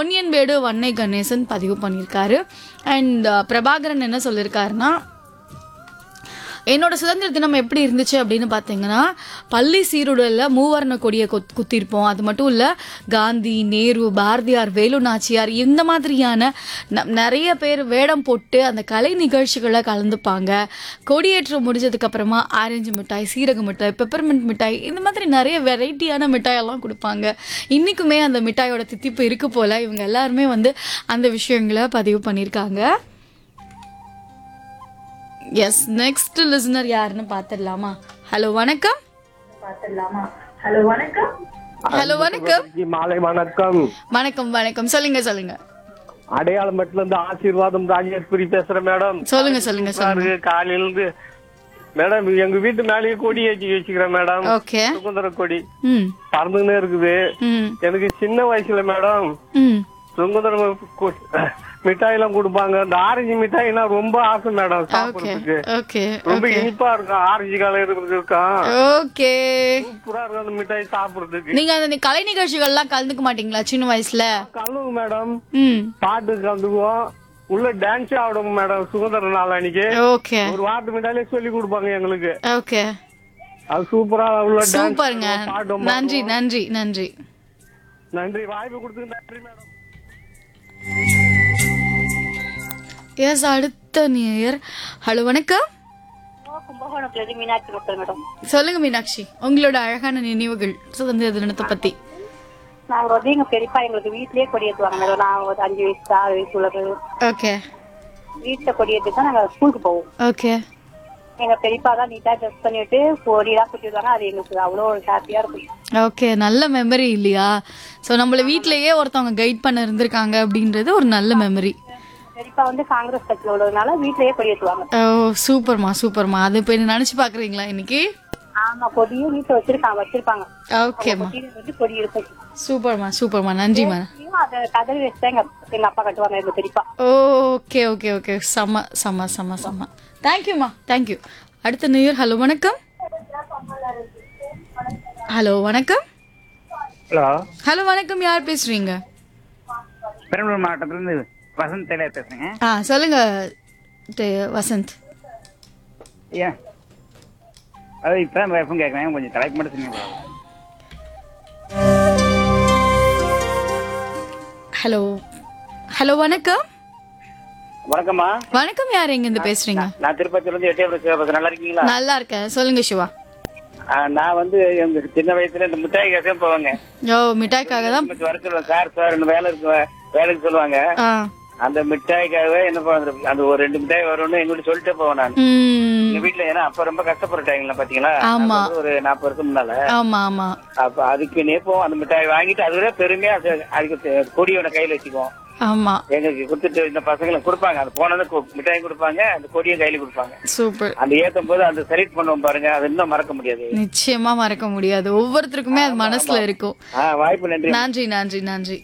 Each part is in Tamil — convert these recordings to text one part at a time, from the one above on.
பொன்னியன்பேடு வன்னை கணேசன் பதிவு பண்ணியிருக்காரு அண்ட் பிரபாகரன் என்ன சொல்லியிருக்காருன்னா என்னோட சுதந்திர தினம் எப்படி இருந்துச்சு அப்படின்னு பார்த்தீங்கன்னா பள்ளி சீருடலில் மூவர்ண கொடியை கொத் குத்திருப்போம் அது மட்டும் இல்லை காந்தி நேரு பாரதியார் வேலு நாச்சியார் இந்த மாதிரியான ந- நிறைய பேர் வேடம் போட்டு அந்த கலை நிகழ்ச்சிகளில் கலந்துப்பாங்க கொடியேற்றம் முடிஞ்சதுக்கு அப்புறமா ஆரஞ்சு மிட்டாய் சீரக மிட்டாய் பெப்பர்மெண்ட் மிட்டாய் இந்த மாதிரி நிறைய வெரைட்டியான மிட்டாயெல்லாம் கொடுப்பாங்க இன்றைக்குமே அந்த மிட்டாயோட தித்திப்பு இருக்கு போல் இவங்க எல்லாருமே வந்து அந்த விஷயங்களை பதிவு பண்ணியிருக்காங்க எஸ் நெக்ஸ்ட் லிசனர் யாருன்னு பார்த்துடலாமா ஹலோ வணக்கம் ஹலோ வணக்கம் ஜி, மாலை வணக்கம் வணக்கம் வணக்கம் சொல்லுங்க சொல்லுங்க அடையாளமட்டில இருந்து ஆசீர்வாதம் ராஜேஸ்வரி பேசுறேன் மேடம் சொல்லுங்க சொல்லுங்க சொல்லுங்க பாருங்க, காலையில இருந்து மேடம் எங்க வீட்டு மேலேயே கொடி ஏற்றி வச்சுக்கிறேன் மேடம் ஓகே சுதந்திர கொடி ம் பறந்துன்னு இருக்குது ம் எனக்கு சின்ன வயசுல மேடம் ம் சுதந்திர கொ- மிட்டாய் எல்லாம் கொடுப்பாங்க இந்த ஆரஞ்சு மிட்டாய்னா ரொம்ப ஆசை மேடம் ஓகே சாப்பிடுறதுக்கு ஓகே ரொம்ப இனிப்பா இருக்கும் ஆரஞ்சு கலர் இருக்கும் ஓகே சூப்பரா இருக்கும் அந்த மிட்டாய் சாப்பிடுறதுக்கு நீங்க அந்த கலை நிகழ்ச்சிகள்லாம் கலந்துக்க மாட்டீங்களா சின்ன வயசுல கலந்து மேடம் ம் பாட்டு கலந்துக்குவோம் உள்ள டான்ஸ் ஆடுவோம் மேடம் சுதந்திர நாள் அன்னைக்கு ஓகே ஒரு வார்த்தை மிட்டாலே சொல்லி கொடுப்பாங்க எங்களுக்கு ஓகே அது சூப்பரா உள்ள டான்ஸ் சூப்பருங்க பாட்டும் நன்றி நன்றி நன்றி நன்றி வாய்ப்பு கொடுத்து நன்றி மேடம் எஸ் அடுத்த நேயர் ஹலோ வணக்கம் கும்பகோணத்துல இருந்து மீனாட்சி மக்கள் மேடம் சொல்லுங்க மீனாட்சி உங்களோட அழகான நினைவுகள் சுதந்திர தினத்தை பத்தி நாங்க வந்து எங்க பெரியப்பா எங்களுக்கு வீட்லயே கொடி ஏத்துவாங்க மேடம் நான் ஒரு அஞ்சு வயசு ஆறு வயசு உள்ளது ஓகே வீட்டுல கொடி ஏத்தி தான் நாங்க ஸ்கூலுக்கு போவோம் ஓகே எங்க பெரியப்பா தான் நீட்டா ட்ரெஸ் பண்ணிட்டு கொடியெல்லாம் குத்தி விடுவாங்க அது எங்களுக்கு அவ்வளோ ஒரு ஹாப்பியா இருக்கும் ஓகே நல்ல மெமரி இல்லையா ஸோ நம்மள வீட்லயே ஒருத்தவங்க கைட் பண்ண இருந்திருக்காங்க அப்படின்றது ஒரு நல்ல மெமரி பெரியப்பா வந்து காங்கிரஸ் கட்சியில உள்ளதுனால வீட்லயே கொடி ஏத்துவாங்க ஓ சூப்பர்மா சூப்பர்மா அது இப்போ என்ன நினச்சி பார்க்குறீங்களா இன்னைக்கு ஆமா கொடியும் வீட்டுல வச்சிருக்காங்க வச்சிருப்பாங்க ஓகேம்மா கொடியில வந்து கொடி இருக்கும் சூப்பர்மா சூப்பர்மா நன்றிம்மா அதை கதறி வச்சுதான் எங்க எங்க அப்பா கட்டுவாங்க எங்க பெரியப்பா ஓகே ஓகே ஓகே செம்ம செம்ம செம்ம செம்ம தேங்க்யூம்மா தேங்க்யூ அடுத்த நியூ ஹலோ வணக்கம் ஹலோ வணக்கம் ஹலோ ஹலோ வணக்கம் யார் பேசுறீங்க பெரம்பலூர் மாவட்டத்திலிருந்து வசந்த் டெய்லர் பேசுறேங்க ஆ சொல்லுங்க டே- வசந்த் ஏன் அது இப்போ தான் எஃப்எம் கேட்குறேன் கொஞ்சம் தலைப்பு மட்டும் சொன்னீங்க ஹலோ ஹலோ வணக்கம் வணக்கம்மா வணக்கம் யார் எங்க இருந்து பேசுறீங்க நான் திருப்பதியிலிருந்து எட்டயபுரம் சிவபாசன் நல்லா இருக்கீங்களா நல்லா இருக்கேன் சொல்லுங்க சிவா ஆ, நான் வந்து எங்க சின்ன வயசுல இந்த மிட்டாய் கேட்க போவாங்க ஓ மிட்டாய்க்காக தான் நமக்கு வர சொல்லுவாங்க சார் சார் இந்த வேலை இருக்கு வேலைக்கு சொல்லுவாங்க ஆ அந்த மிட்டாய்க்காகவே என்ன பண்ணுறது அந்த ஒரு ரெண்டு மிட்டாய் வரும்னு எங்கள்கிட்ட சொல்லிட்டே போவேன் நான் ம் எங்க வீட்டுல ஏன்னா அப்ப ரொம்ப கஷ்டப்படுற டைம்ல பாத்தீங்களா ஆமா. அது வந்து ஒரு நாற்பது வருஷம் முன்னால ஆமா ஆமா அப்ப அதுக்கு நேப்போம் அந்த மிட்டாய் வாங்கிட்டு அதுவே பெருமையா அது- அதுக்கு கொடியோட கையில வச்சுக்குவோம் ஆமா எங்களுக்கு கொடுத்துட்டு இந்த பசங்களுக்கு கொடுப்பாங்க அது போனது மிட்டாய் கொடுப்பாங்க அந்த கொடியும் கையில கொடுப்பாங்க சூப்பர் அந்த ஏத்தும் போது அந்த செலக்ட் பண்ணுவோம் பாருங்க அது இன்னும் மறக்க முடியாது நிச்சயமா மறக்க முடியாது ஒவ்வொருத்தருக்குமே அது மனசுல இருக்கும் ஆ வாய்ப்பு நன்றி நன்றி நன்றி நன்றி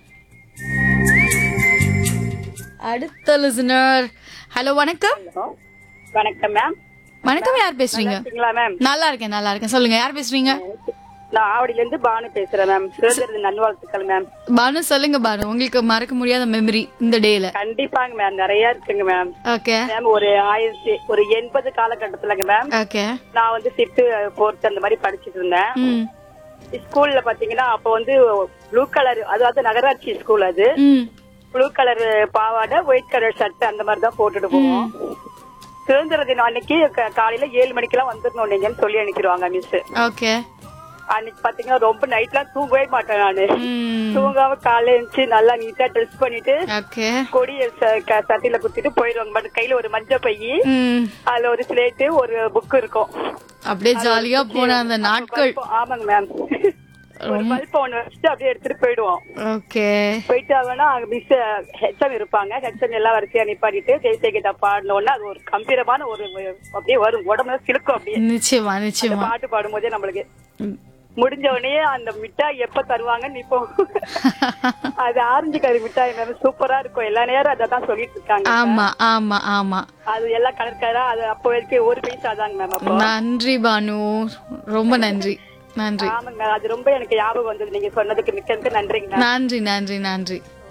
அடுத்த லிசனர் ஹலோ வணக்கம் வணக்கம் மேம் வணக்கம் யார் பேசுறீங்க இருக்கீங்களா மேம் நல்லா இருக்கேன் நல்லா இருக்கேன் சொல்லுங்க யார் பேசுறீங்க நான் ஆவடியில இருந்து பானு பேசுறேன் மேம் சுதந்திர நல்வாழ்த்துக்கள் மேம் பானு சொல்லுங்க பானு உங்களுக்கு மறக்க முடியாத மெமரி இந்த டேல கண்டிப்பாங்க மேம் நிறைய இருக்குங்க மேம் ஓகே மேம் ஒரு ஆயிரத்தி ஒரு எண்பது காலகட்டத்துலங்க மேம் ஓகே நான் வந்து சிப்ட் போர்த் அந்த மாதிரி படிச்சிட்டு இருந்தேன் ம் ஸ்கூல்ல பாத்தீங்கன்னா அப்ப வந்து ப்ளூ கலர் அதாவது நகராட்சி ஸ்கூல் அது ம் ப்ளூ கலர் பாவாடை ஒயிட் கலர் ஷர்ட் அந்த மாதிரி தான் போட்டுட்டு போவோம் சுதந்திர தினம் அன்னைக்கு க- காலையில ஏழு மணிக்கெல்லாம் வந்துடணும் நீங்கன்னு சொல்லி அனுப்பிடுவாங்க மிஸ் ஓகே அன்னைக்கு பாத்தீங்கன்னா ரொம்ப நைட்லாம் தூங்கவே மாட்டேன் நானு ம் தூங்காம காலையில எழுந்துச்சு நல்லா நீட்டா ட்ரெஸ் பண்ணிட்டு ஓகே கொடிய ச- க- சட்டில குத்திட்டு போயிடுவாங்க பட் கையில ஒரு மஞ்சள் பை ம் அதுல ஒரு ஸ்லேட்டு ஒரு புக் இருக்கும் அப்படியே ஜாலியா போன அந்த நாட்கள் பல்பு- ஆமாங்க மேம் ஒரு பல்ப் ஒண்ணு வச்சுட்டு அப்படியே எடுத்துட்டு போயிடுவோம் ஓகே போயிட்டு அவனா அங்க மிஸ் ஹெச்எம் இருப்பாங்க ஹெச்எம் எல்லாம் வரிசையா நிப்பாட்டிட்டு ஜெய்சே கீதா பாடணும்னா அது ஒரு கம்பீரமான ஒரு அப்படியே வரும் உடம்புல சிலுக்கும் அப்படியே நிச்சயமா அந்த நிச்சயமா பாட்டு பாடும்போதே நம்மளுக்கு ம். முடிஞ்ச உடனே அந்த மிட்டாய் எப்ப தருவாங்கன்னு நிப்போம் அது ஆரஞ்சு கறி மிட்டாய் மேம் சூப்பரா இருக்கும் எல்லா நேரம் அதை தான் சொல்லிட்டு இருக்காங்க ஆமா ஆமா ஆமா அது எல்லாம் கலர் கலரா அது அப்போ வரைக்கும் ஒரு பைசா தாங்க மேம் அப்போ நன்றி பானு ரொம்ப நன்றி நன்றி ஆமாங்க அது ரொம்ப எனக்கு ஞாபகம் வந்தது நீங்க சொன்னதுக்கு மிக்க மிக்க நன்றிங்க மேம் நன்றி நன்றி நன்றி